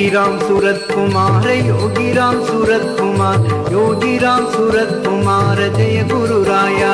योगीराम सूरत कुमार योगीराम सूरत कुमार योगीराम सूरत कुमार जय गुरु राया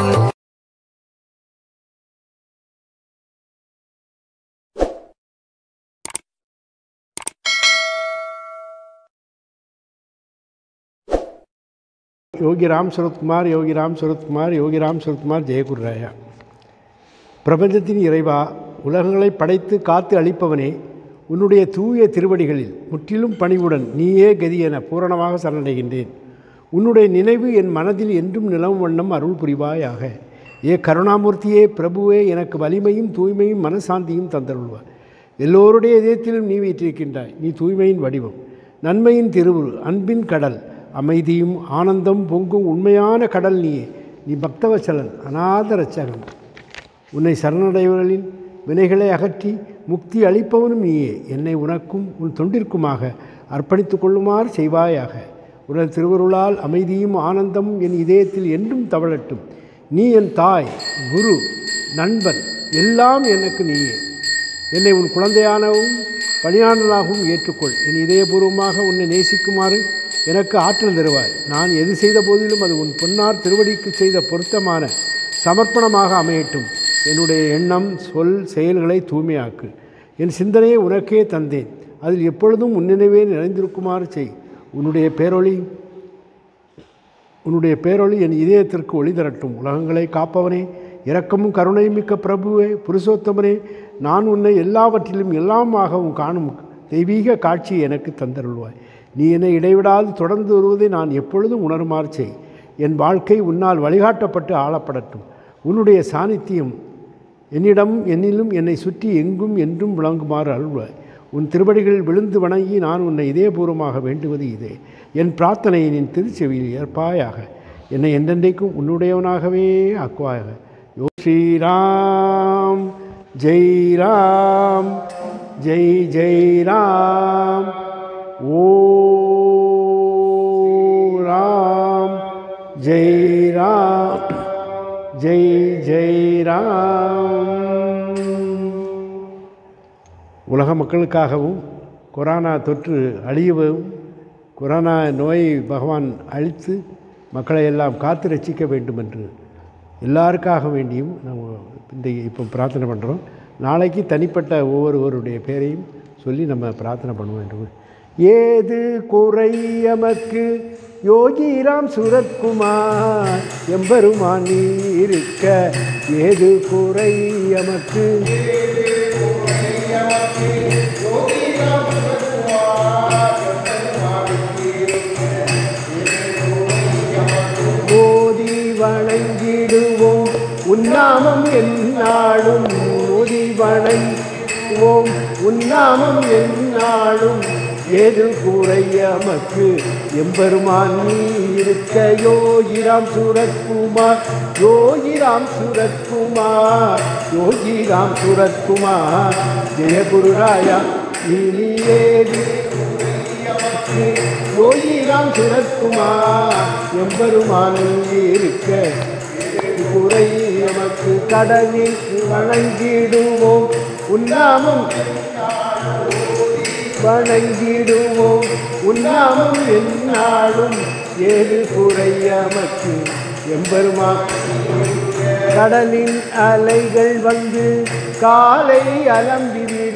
யோகி ராம் சரத்குமார் யோகி ராம் சரத்குமார் யோகி ராம் சரத்குமார் ஜெயகுருராயா பிரபஞ்சத்தின் இறைவா உலகங்களை படைத்து காத்து அளிப்பவனே உன்னுடைய தூய திருவடிகளில் முற்றிலும் பணிவுடன் நீயே கதி என பூரணமாக சரணடைகின்றேன் உன்னுடைய நினைவு என் மனதில் என்றும் நிலவும் வண்ணம் அருள் புரிவாயாக ஏ கருணாமூர்த்தியே பிரபுவே எனக்கு வலிமையும் தூய்மையும் மனசாந்தியும் தந்தருள்வார் எல்லோருடைய இதயத்திலும் நீ வீற்றிருக்கின்றாய் நீ தூய்மையின் வடிவம் நன்மையின் திருவுரு அன்பின் கடல் அமைதியும் ஆனந்தம் பொங்கும் உண்மையான கடல் நீயே நீ பக்தவச்சலன் அநாத ரச்சகன் உன்னை சரணடைவர்களின் வினைகளை அகற்றி முக்தி அளிப்பவனும் நீயே என்னை உனக்கும் உன் தொண்டிற்குமாக அர்ப்பணித்துக் கொள்ளுமாறு செய்வாயாக உனது திருவருளால் அமைதியும் ஆனந்தமும் என் இதயத்தில் என்றும் தவழட்டும் நீ என் தாய் குரு நண்பன் எல்லாம் எனக்கு நீயே என்னை உன் குழந்தையானவும் பணியாளனாகவும் ஏற்றுக்கொள் என் இதயபூர்வமாக உன்னை நேசிக்குமாறு எனக்கு ஆற்றல் தருவாய் நான் எது செய்த போதிலும் அது உன் பொன்னார் திருவடிக்கு செய்த பொருத்தமான சமர்ப்பணமாக அமையட்டும் என்னுடைய எண்ணம் சொல் செயல்களை தூய்மையாக்கு என் சிந்தனையை உனக்கே தந்தேன் அதில் எப்பொழுதும் உன்னினைவே நிறைந்திருக்குமாறு செய் உன்னுடைய பேரொளி உன்னுடைய பேரொளி என் இதயத்திற்கு ஒளி தரட்டும் உலகங்களை காப்பவனே இரக்கமும் கருணையும் மிக்க பிரபுவே புருஷோத்தமனே நான் உன்னை எல்லாவற்றிலும் எல்லாமாகவும் காணும் தெய்வீக காட்சியை எனக்கு தந்தருள்வாய் நீ என்னை இடைவிடாது தொடர்ந்து வருவதை நான் எப்பொழுதும் உணருமாறு செய் என் வாழ்க்கை உன்னால் வழிகாட்டப்பட்டு ஆளப்படட்டும் உன்னுடைய சாநித்தியம் என்னிடம் என்னிலும் என்னை சுற்றி எங்கும் என்றும் விளங்குமாறு அருள்வாய் உன் திருவடிகளில் விழுந்து வணங்கி நான் உன்னை இதயபூர்வமாக வேண்டுவது இதே என் பிரார்த்தனையை நின் திருச்செவியில் ஏற்பாயாக என்னை என்றென்றைக்கும் உன்னுடையவனாகவே ஆக்குவாயாக யோ ஸ்ரீராம் ஜெய் ராம் ஜெய் ஜெய் ராம் ஓ ராம் ஜெய் ராம் ஜெய் ஜெய் ராம் உலக மக்களுக்காகவும் கொரோனா தொற்று அழியவும் கொரோனா நோயை பகவான் அழித்து மக்களை எல்லாம் காத்து ரட்சிக்க வேண்டும் என்று எல்லாருக்காக வேண்டியும் நம்ம இந்த இப்போ பிரார்த்தனை பண்ணுறோம் நாளைக்கு தனிப்பட்ட ஒவ்வொருவருடைய பேரையும் சொல்லி நம்ம பிரார்த்தனை பண்ண வேண்டும் ஏது குறை எமக்கு யோகிராம் சுரத்குமார் எம்பெருமான் நீ இருக்க ஏது குறை எமக்கு ஓதி வணங்கிடுவோம் உன்னாமம் என்னாலும் ஓதி வணங்குவோம் உன்னாமம் என்னாலும் ஏது குறையமக்கு எம்பெருமான் நீ இருக்க யோகிராம் சுரத்குமார் யோகிராம் சுரத்குமார் யோகிராம் சுரத்குமார் ஜெயகுருராயா நீ ஏது யோகிராம் சுரத்குமார் எம்பெருமான் இருக்க குறை எமக்கு கடலில் வணங்கிடுவோம் உன்னாமம் வணங்கிடுவோம் உன்னாமம் என்னாலும் ஏது குறை எமக்கு எம்பெருமான் கடலின் அலைகள் வந்து காலை அலம்பிவிட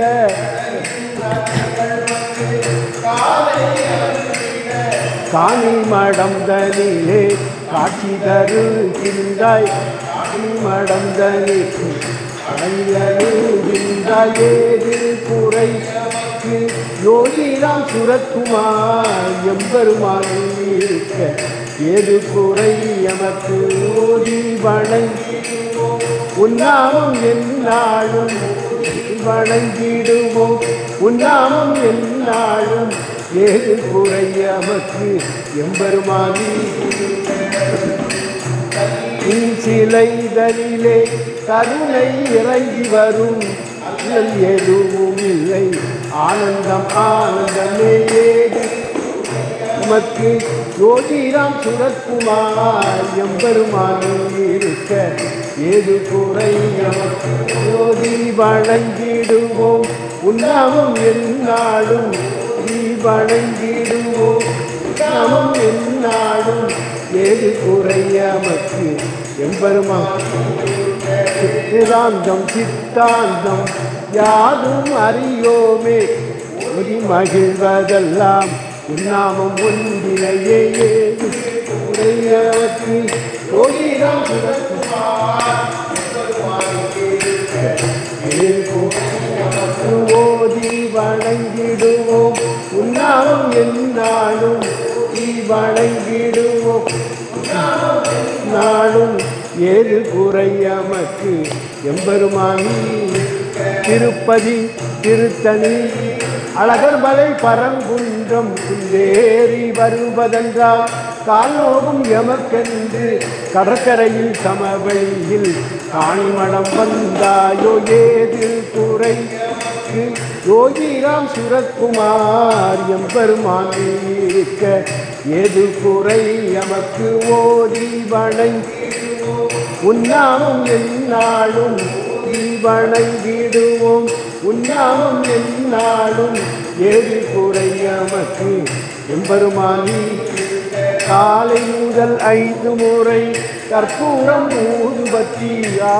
காணி மடந்தனிலே காட்சி தருகின்றாய் காணி மடந்தனிக்கு அழியழுகின்றாய் ஏது குறை யோகிராம் சுரத்குமார் எம்பெருமான் இருக்க ஏது குறை எமக்கு ஓதி வணங்கிடுவோம் உன்னாமம் என்னாலும் வணங்கிடுவோம் உன்னாமம் என்னாலும் ஏது குறை எமக்கு எம்பெருமானி உன் சிலைதனிலே கருணை இறங்கி வரும் அல்லல் எதுவும் இல்லை ஆனந்தம் ஆனந்தமே ஏது உமக்கு யோகிராம் சுரத்குமார் எம்பெருமானும் இருக்க ஏது குறை எமக்கு யோகி வழங்கிடுவோம் உன்னாமம் என்னாலும் வணங்கிடுவோம் நாமும் என்னாடும் ஏது குறையமக்கு எம்பெருமா சித்தாந்தம் சித்தாந்தம் யாதும் அறியோமே ஒளி மகிழ்வதெல்லாம் உன்னாமம் ஒன்றினையே ஏது குறையமக்கு கோயிலம் ஓதி வணங்கிடுவோம் உன்னாலும் என்னாலும் நீ வணங்கிடுவோம் நாளும் ஏது குறையமக்கு எம்பெருமானி திருப்பதி திருத்தணி அழகர் மலை பரங்குன்றம் குந்தேறி வருவதென்றால் கால்நோகும் எமக்கென்று கடற்கரையில் சமவெளியில் காணிமடம் வந்தாயோ ஏது குறை யோகிராம் சுரத்குமார் எம்பெருமான் இருக்க ஏது குறை எமக்கு ஓதி வணங்கிடுவோம் உன்னாமம் எந்நாளும் நீ வணங்கிடுவோம் உன்னாமம் எந்நாளும் ஏது குறை எமக்கு எம்பெருமானி காலை முதல் ஐந்து முறை கற்பூரம் ஊதுபத்தி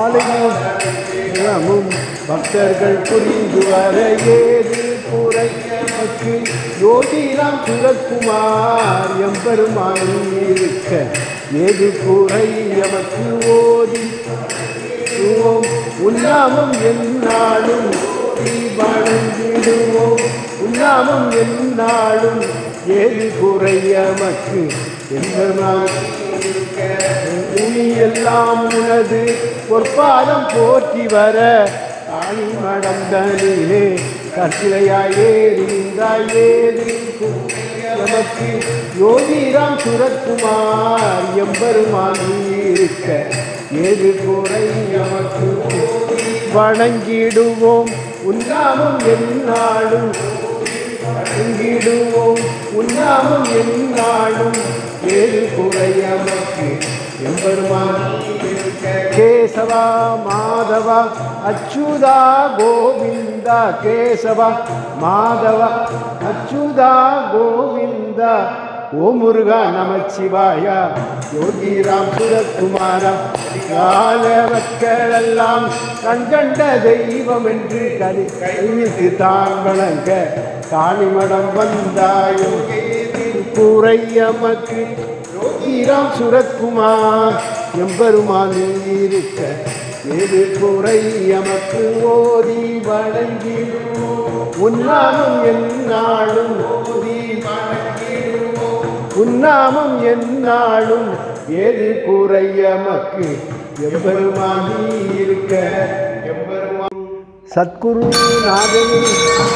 ஆலயமும் பக்தர்கள் புரிந்து வர ஏது குறைக்கு யோகிராம் சுரத்குமார் எம்பெருமான் இருக்க ஏது குறை எமக்கு ஓதி ஓம் உன்னாமம் எந்நாளும் நீ வணங்கிடுவோம் உன்னாமம் எந்நாளும் ஏது குறையமக்கு எம்பெருமான் இனி எல்லாம் உனது பொற்பாதம் போற்றி வர காணி மடந்தனிலே கற்சிலையாயேறிந்தாய் ஏது நமக்கு யோகிராம் சுரத்குமார் எம்பெருமான் இருக்க ஏது குறை நமக்கு வணங்கிடுவோம் உன்னாமம் எந்நாளும் வணங்கிடுவோம் உன்னாமம் எந்நாளும் ஏது குறையமக்கு எம்பெருமான் கேசவா மாதவா அச்சுதா கோவிந்தா கேசவா மாதவா அச்சுதா கோவிந்தா ஓ முருகா நமச்சிவாய யோகிராம் சுரகுமாரா கால மக்களெல்லாம் கண்கண்ட தெய்வம் என்று கலி கைவிட்டு தான் வணங்க காணிமடம் வந்தாயோ குறையமக்கு யோகிராம் சுரத்குமார் எம்பெருமான் இருக்க ஏது குறை எமக்கு ஓதி வணங்கிடுவோம் உன்னாமம் எந்நாளும் ஓதி வணங்கிடுவோம் உன்னாமம் எந்நாளும் ஏது குறை எமக்கு எம்பெருமான் இருக்க எம்பெருமான் சத்குரு நாதனின்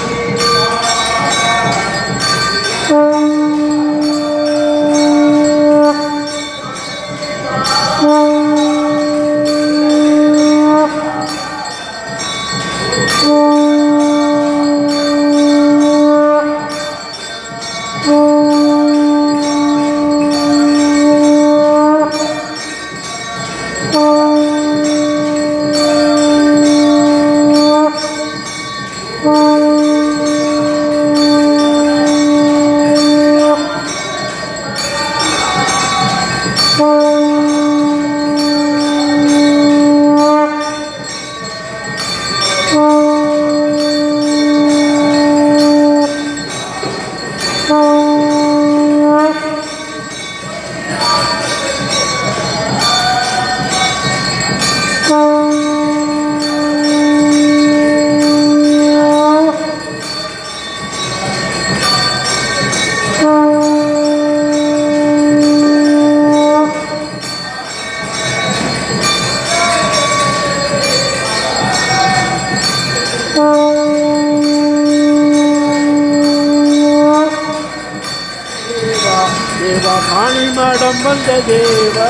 தேவா தேவா காணிமடம் வந்த தேவா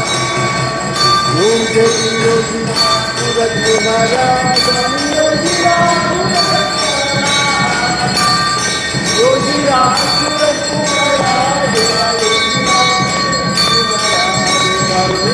ஓம் ஜெய் யோகி சுரத்து மகாராஜா யோகி ராம் யோகி ராம் சுரத்து மகாராஜா யோகி ராம் சுரத்து மகாராஜா